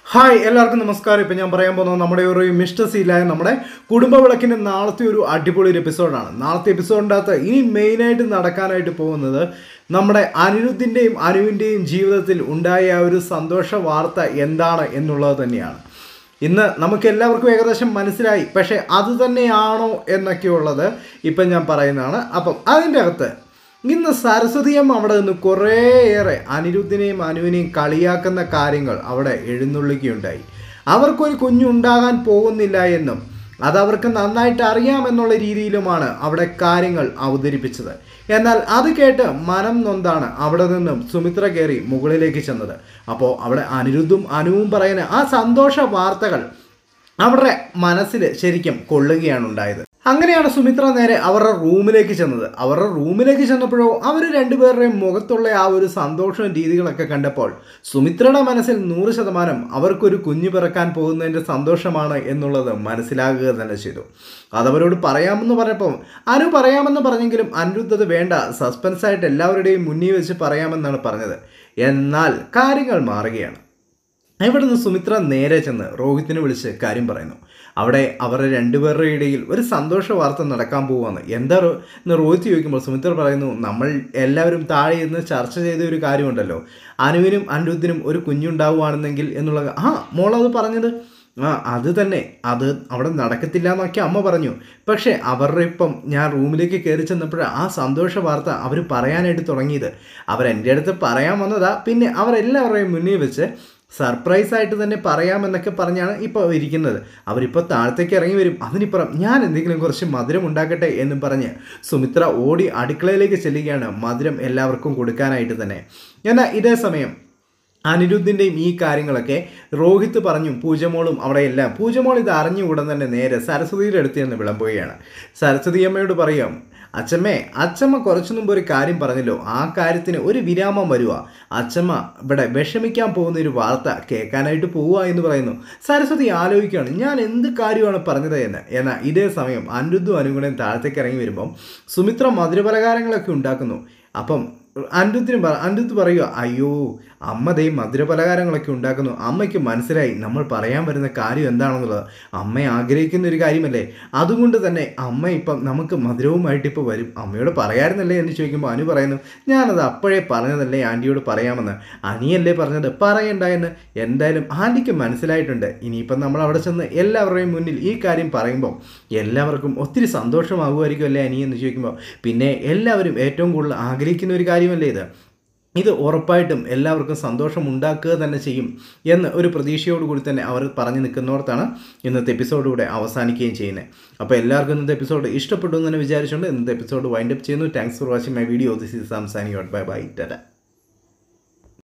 hi എല്ലാവർക്കും നമസ്കാരം ഇപ്പം ഞാൻ പറയാൻ പോകുന്നത് നമ്മുടെ ഒരു മിസ്റ്റർ സീലായ നമ്മുടെ കുടുംബ വിളക്കിൻ്റെ നാളത്തെ ഒരു അടിപൊളി ഒരു എപ്പിസോഡാണ് നാളത്തെ എപ്പിസോഡിൻ്റെ അകത്ത് ഇനി മെയിനായിട്ട് നടക്കാനായിട്ട് പോകുന്നത് നമ്മുടെ അനിരുദ്ധിൻ്റെയും അനുവിൻ്റെയും ജീവിതത്തിൽ ഉണ്ടായ ആ ഒരു സന്തോഷ വാർത്ത എന്താണ് എന്നുള്ളത് തന്നെയാണ് ഇന്ന് നമുക്ക് എല്ലാവർക്കും ഏകദേശം മനസ്സിലായി പക്ഷേ അത് തന്നെയാണോ എന്നൊക്കെയുള്ളത് ഇപ്പം ഞാൻ പറയുന്നതാണ് അപ്പം അതിൻ്റെ അകത്ത് ഇന്ന് സരസ്വതിയമ്മ അവിടെ നിന്ന് കുറേയേറെ അനിരുദ്ധിനെയും അനുവിനെയും കളിയാക്കുന്ന കാര്യങ്ങൾ അവിടെ എഴുന്നള്ളിക്കുകയുണ്ടായി അവർക്കൊരു കുഞ്ഞുണ്ടാകാൻ പോകുന്നില്ല എന്നും അതവർക്ക് നന്നായിട്ട് അറിയാമെന്നുള്ള രീതിയിലുമാണ് അവിടെ കാര്യങ്ങൾ അവതരിപ്പിച്ചത് എന്നാൽ അത് കേട്ട് മനം നൊന്താണ് അവിടെ നിന്നും സുമിത്ര കയറി മുകളിലേക്ക് ചെന്നത് അപ്പോൾ അവിടെ അനിരുദ്ധും അനുവും പറയുന്ന ആ സന്തോഷ വാർത്തകൾ അവരുടെ മനസ്സിൽ ശരിക്കും കൊള്ളുകയാണ് ഉണ്ടായത് അങ്ങനെയാണ് സുമിത്ര നേരെ അവരുടെ റൂമിലേക്ക് ചെന്നത് അവരുടെ റൂമിലേക്ക് ചെന്നപ്പോഴോ അവർ രണ്ടുപേരുടെയും മുഖത്തുള്ള ആ ഒരു സന്തോഷവും രീതികളൊക്കെ കണ്ടപ്പോൾ സുമിത്രയുടെ മനസ്സിൽ നൂറ് ശതമാനം അവർക്കൊരു കുഞ്ഞു പിറക്കാൻ പോകുന്നതിൻ്റെ സന്തോഷമാണ് എന്നുള്ളത് മനസ്സിലാകുക തന്നെ ചെയ്തു അതവരോട് പറയാമെന്ന് പറഞ്ഞപ്പോൾ അനു പറയാമെന്ന് പറഞ്ഞെങ്കിലും അനിരുദ്ധത് വേണ്ട സസ്പെൻസ് ആയിട്ട് എല്ലാവരുടെയും മുന്നിൽ വെച്ച് പറയാമെന്നാണ് പറഞ്ഞത് എന്നാൽ കാര്യങ്ങൾ മാറുകയാണ് ഇവിടെ നിന്ന് സുമിത്ര നേരെ ചെന്ന് രോഹിത്തിനെ വിളിച്ച് കാര്യം പറയുന്നു അവിടെ അവരുടെ രണ്ടുപേരുടെ ഇടയിൽ ഒരു സന്തോഷ വാർത്ത നടക്കാൻ പോവാന്ന് എന്താ റോ- എന്ന് രോഹിത് ചോദിക്കുമ്പോൾ സുമിത്ര പറയുന്നു നമ്മൾ എല്ലാവരും താഴെ ഇരുന്ന് ചർച്ച ചെയ്ത ഒരു കാര്യമുണ്ടല്ലോ അനുവിനും അനിരുദ്ധിനും ഒരു കുഞ്ഞുണ്ടാവുകയാണെന്നെങ്കിൽ എന്നുള്ളത് ആ മോളത് പറഞ്ഞത് ആ അത് തന്നെ അത് അവിടെ നടക്കത്തില്ല എന്നൊക്കെ അമ്മ പറഞ്ഞു പക്ഷേ അവരുടെ ഇപ്പം ഞാൻ റൂമിലേക്ക് കയറി ചെന്നപ്പോൾ ആ സന്തോഷ വാർത്ത അവർ പറയാനായിട്ട് തുടങ്ങിയത് അവരെൻ്റെ അടുത്ത് പറയാൻ വന്നതാ പിന്നെ അവരെല്ലാവരുടെയും മുന്നിൽ വെച്ച് സർപ്രൈസ് ആയിട്ട് തന്നെ പറയാമെന്നൊക്കെ പറഞ്ഞാണ് ഇപ്പോൾ ഇരിക്കുന്നത് അവരിപ്പോൾ താഴത്തേക്ക് ഇറങ്ങി വരും അതിനിപ്പുറം ഞാൻ എന്തെങ്കിലും കുറച്ച് മധുരം ഉണ്ടാക്കട്ടെ എന്നും പറഞ്ഞ് സുമിത്ര ഓടി അടുക്കളയിലേക്ക് ചെല്ലുകയാണ് മധുരം എല്ലാവർക്കും കൊടുക്കാനായിട്ട് തന്നെ എന്നാൽ ഇതേ സമയം അനിരുദ്ധിൻ്റെയും ഈ കാര്യങ്ങളൊക്കെ രോഹിത് പറഞ്ഞും പൂജമോളും അവിടെ എല്ലാം പൂജമോൾ ഇത് അറിഞ്ഞ ഉടൻ തന്നെ നേരെ സരസ്വതിയുടെ അടുത്ത് നിന്ന് വിളമ്പുകയാണ് സരസ്വതി അമ്മയോട് പറയാം അച്ഛമ്മേ അച്ഛമ്മ കുറച്ചു മുമ്പ് ഒരു കാര്യം പറഞ്ഞല്ലോ ആ കാര്യത്തിന് ഒരു വിരാമം വരുക അച്ഛമ്മ ഇവിടെ വിഷമിക്കാൻ പോകുന്ന ഒരു വാർത്ത കേൾക്കാനായിട്ട് പോവുക എന്ന് പറയുന്നു സരസ്വതി ആലോചിക്കുകയാണ് ഞാൻ എന്ത് കാര്യമാണ് പറഞ്ഞത് എന്ന് എന്നാൽ ഇതേ സമയം അനിരുദ്ധും അനുഗുണയും താഴത്തേക്ക് ഇറങ്ങി വരുമ്പം സുമിത്ര മധുരപലഹാരങ്ങളൊക്കെ ഉണ്ടാക്കുന്നു അപ്പം അനിരുദ്ധിന് പറ അനിരുദ്ധ് പറയുക അയ്യോ അമ്മ ദേ മധുരപലഹാരങ്ങളൊക്കെ ഉണ്ടാക്കുന്നു അമ്മയ്ക്ക് മനസ്സിലായി നമ്മൾ പറയാൻ വരുന്ന കാര്യം എന്താണെന്നുള്ളത് അമ്മ ആഗ്രഹിക്കുന്ന ഒരു കാര്യമല്ലേ അതുകൊണ്ട് തന്നെ അമ്മ ഇപ്പം നമുക്ക് മധുരവുമായിട്ട് ഇപ്പോൾ വരും അമ്മയോട് പറയാറുന്നല്ലേ എന്ന് ചോദിക്കുമ്പോൾ അനു പറയുന്നു ഞാനത് അപ്പോഴേ പറഞ്ഞതല്ലേ ആൻറ്റിയോട് പറയാമെന്ന് അനിയല്ലേ പറഞ്ഞത് പറയണ്ട എന്ന് എന്തായാലും ആൻറ്റിക്ക് മനസ്സിലായിട്ടുണ്ട് ഇനിയിപ്പം നമ്മൾ അവിടെ ചെന്ന് എല്ലാവരുടെയും മുന്നിൽ ഈ കാര്യം പറയുമ്പോൾ എല്ലാവർക്കും ഒത്തിരി സന്തോഷമാകുമായിരിക്കും അല്ലേ അനി എന്ന് ചോദിക്കുമ്പോൾ പിന്നെ എല്ലാവരും ഏറ്റവും കൂടുതൽ ആഗ്രഹിക്കുന്ന ഒരു കാര്യമല്ലേ ഇത് ഇത് ഉറപ്പായിട്ടും എല്ലാവർക്കും സന്തോഷം ഉണ്ടാക്കുക തന്നെ ചെയ്യും എന്ന് ഒരു പ്രതീക്ഷയോടുകൂടി തന്നെ അവർ പറഞ്ഞു നിൽക്കുന്നിടത്താണ് ഇന്നത്തെ എപ്പിസോഡിലൂടെ അവസാനിക്കുകയും ചെയ്യുന്നത് അപ്പോൾ എല്ലാവർക്കും ഇന്നത്തെ എപ്പിസോഡ് ഇഷ്ടപ്പെട്ടു എന്ന് തന്നെ വിചാരിച്ചുകൊണ്ട് ഇന്നത്തെ എപ്പിസോഡ് വൈൻഡപ്പ് ചെയ്യുന്നു thanks for watching my video this is സാംസാനി ബൈ ബൈ ടാറ്റ